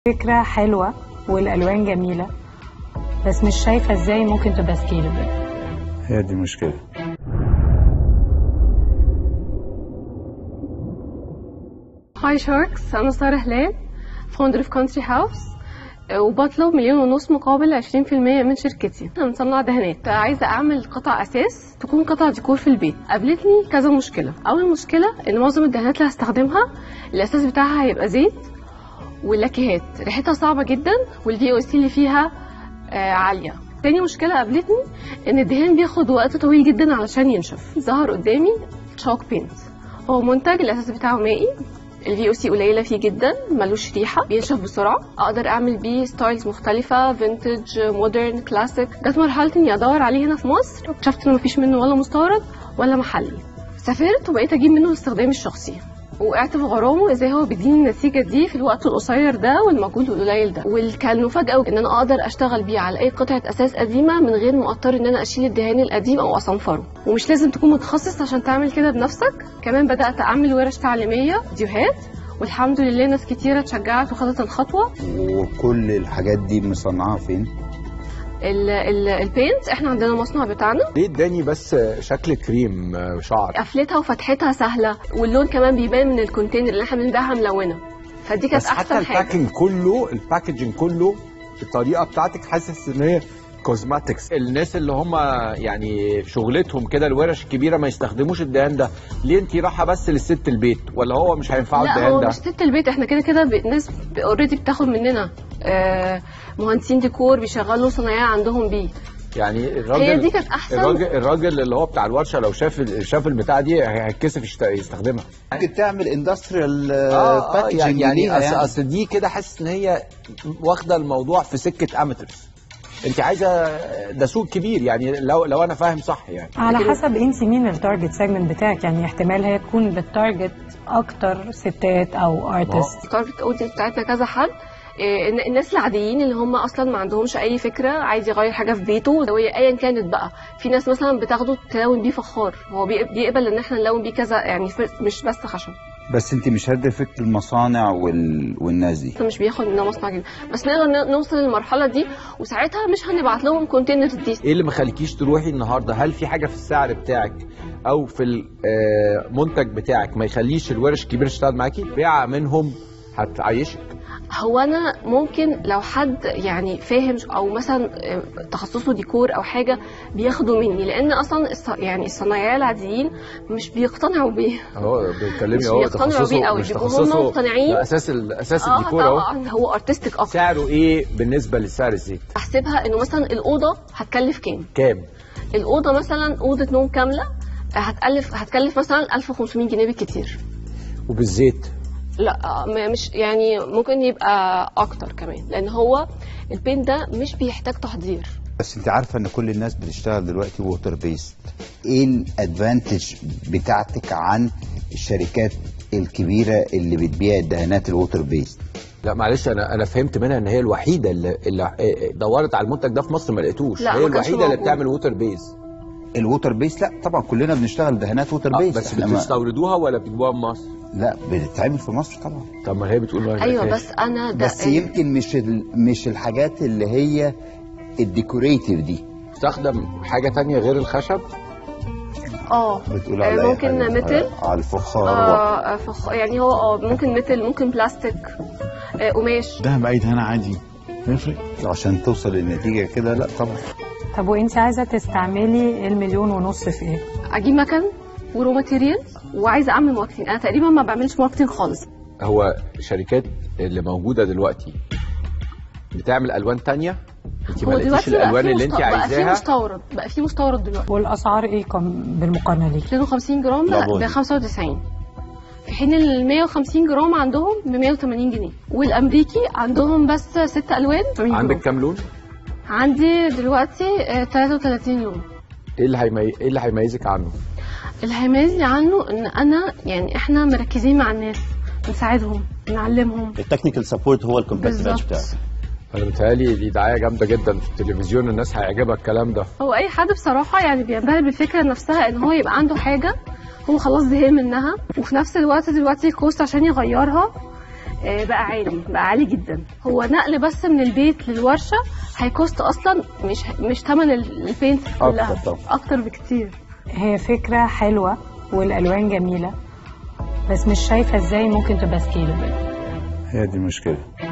فكرة حلوة والألوان جميلة بس مش شايفة ازاي ممكن تبقى سكيلبل هي دي المشكله هاي شاركس أنا سارة هلال فاوندر في كونتري هاوس وبطلب مليون ونص مقابل 20% من شركتي احنا بنصنع دهانات عايزة أعمل قطع أساس تكون قطع ديكور في البيت قابلتني كذا مشكلة أول مشكلة إن معظم الدهانات اللي هستخدمها الأساس بتاعها هيبقى زيت واللاكيهات ريحتها صعبة جدا والفي او سي اللي فيها آه عالية تاني مشكلة قابلتني إن الدهان بياخد وقت طويل جدا علشان ينشف ظهر قدامي تشوك بينت هو منتج الأساس بتاعه مائي الفي او سي قليله فيه جدا ملوش ريحه بينشف بسرعه اقدر اعمل بيه ستايلز مختلفه فينتج مودرن كلاسيك جت مرحله اني ادور عليه هنا في مصر اكتشفت انه مفيش منه ولا مستورد ولا محلي سافرت وبقيت اجيب منه الاستخدام الشخصي وقعت في غرامه ازاي هو بيديني النتيجه دي في الوقت القصير ده والمجهود القليل ده وكان مفاجاه ان انا اقدر اشتغل بيه على اي قطعه اساس قديمه من غير ما اضطر ان انا اشيل الدهان القديم او اصنفره ومش لازم تكون متخصص عشان تعمل كده بنفسك كمان بدات اعمل ورش تعليميه فيديوهات والحمد لله ناس كتيرة اتشجعت وخدت الخطوة وكل الحاجات دي مصنعاها فين؟ ال ال البينت احنا عندنا مصنع بتاعنا ليه اداني بس شكل كريم شعر قفلتها وفتحتها سهلة واللون كمان بيبان من الكونتينر اللي احنا بنبيعها ملونة فدي كانت بس حتى احسن حاجة الباكينج كله الباكجينج كله الطريقه بتاعتك حاسس ان هي كوزماتكس الناس اللي هم يعني في شغلتهم كده الورش الكبيره ما يستخدموش الدهان ده ليه انت رايحه بس للست البيت ولا هو مش هينفعه لا الدهان هو ده مش ست البيت احنا كده كده ب- ناس اوريدي بتاخد مننا آه، مهندسين ديكور بيشغلوا صنايعية عندهم بيه يعني الراجل هي دي كانت احسن الراجل الراجل اللي هو بتاع الورشه لو شاف شاف البتاع دي هيتكسف يشت- يستخدمها ممكن تعمل اندستريال اه اه يعني يعني اصل يعني اصل دي كده حاسس ان هي واخده الموضوع في سكه اماتورز انت عايزه ده سوق كبير يعني لو لو انا فاهم صح يعني على حسب انت مين التارجت سيجمنت بتاعك يعني احتمال هي تكون بالتارجت اكتر ستات او ارتست التارجت اودينس بتاعتنا كذا حد إيه، الن- الناس العاديين اللي هم اصلا ما عندهمش اي فكره عايز يغير حاجه في بيته وهي ايا كانت بقى في ناس مثلا بتاخده تلون بيه فخار هو بيق- بيقبل ان احنا نلون بيه كذا يعني ف- مش بس خشب بس انت مش هدفك المصانع وال... والناس دي احنا مش بياخد مننا مصنع جديد بس نقدر ن- نوصل للمرحله دي وساعتها مش هنبعت لهم كونتينر دي ايه اللي مخليكيش تروحي النهارده هل في حاجه في السعر بتاعك او في المنتج بتاعك ما يخليش الورش الكبيره تشتغل معاكي بيعه منهم هتعيشك هو انا ممكن لو حد يعني فاهم او مثلا آه، تخصصه ديكور او حاجه بياخده مني لان اصلا الص- يعني الصنايعيه العاديين مش بيقتنعوا بيه اهو بيتكلمي مش اهو بيقتنعوا بيه قوي مش بيبقوا هم تخصصه مقتنعين ده اساس ال- اساس اه الديكور اهو طبعا هو ارتستيك اكتر سعره ايه بالنسبه لسعر الزيت احسبها انه مثلا الاوضه هتكلف كام كام الاوضه مثلا اوضه نوم كامله آه، هتكلف هتكلف مثلا 1500 جنيه بالكتير وبالزيت لا آه، م- مش يعني ممكن يبقى اكتر كمان لان هو البين ده مش بيحتاج تحضير بس انت عارفه ان كل الناس بتشتغل دلوقتي ووتر بيست ايه الادفانتج بتاعتك عن الشركات الكبيره اللي بتبيع الدهانات الووتر بيست لا معلش انا انا فهمت منها ان هي الوحيده اللي, اللي دورت على المنتج ده في مصر ما لقيتوش لا، هي ما كانش الوحيده اللي موجود. بتعمل ووتر بيز الووتر بيست لا طبعا كلنا بنشتغل دهانات ووتر آه بيست بس احنا ما- بتستوردوها ولا بتجيبوها من مصر لا بتتعمل في مصر طبعا طب ما هي بتقول ما ايوه لقيتهاش. بس انا ده بس يمكن مش ال... مش الحاجات اللي هي الديكوريتيف دي تستخدم حاجه تانية غير الخشب اه بتقول آه، على أي ممكن حاجة. متل. على الفخار و... آه فخ... يعني هو اه ممكن مثل ممكن بلاستيك آه قماش ده بأي دهان عادي يفرق عشان توصل للنتيجه كده لا طبعا طب وانت عايزه تستعملي المليون ونص في ايه اجيب مكن ورو ماتيريال وعايزه اعمل ماركتنج انا تقريبا ما بعملش ماركتنج خالص هو الشركات اللي موجوده دلوقتي بتعمل الوان تانية انت ما هو لقيتيش دلوقتي بقى الالوان في اللي مست... انت بقى في عايزاها مستورد بقى في مستورد دلوقتي والاسعار ايه كم بالمقارنه ليه 250 جرام لا ب بودي. 95 في حين ال 150 جرام عندهم ب 180 جنيه والامريكي عندهم بس ست الوان 70 عندك جرام. كام لون عندي دلوقتي آه، 33 لون ايه اللي هيمي... ايه اللي هيميزك عنه اللي هيميزني عنه ان انا يعني احنا مركزين مع الناس بنساعدهم بنعلمهم التكنيكال سبورت هو الكومبتيتيف ايدج بالظبط بتاعك انا متهيألي دي دعايه جامده جدا في التلفزيون الناس هيعجبها الكلام ده هو اي حد بصراحه يعني بينبهر بالفكره نفسها ان هو يبقى عنده حاجه هو خلاص زهق منها وفي نفس الوقت دلوقتي الكوست عشان يغيرها آه، بقى عالي بقى عالي جدا هو نقل بس من البيت للورشه هيكوست اصلا مش مش ثمن البينت كلها أكتر طبعا. اكتر بكتير هي فكرة حلوة والألوان جميلة بس مش شايفة ازاي ممكن تبقى سكيلبل هي دي المشكلة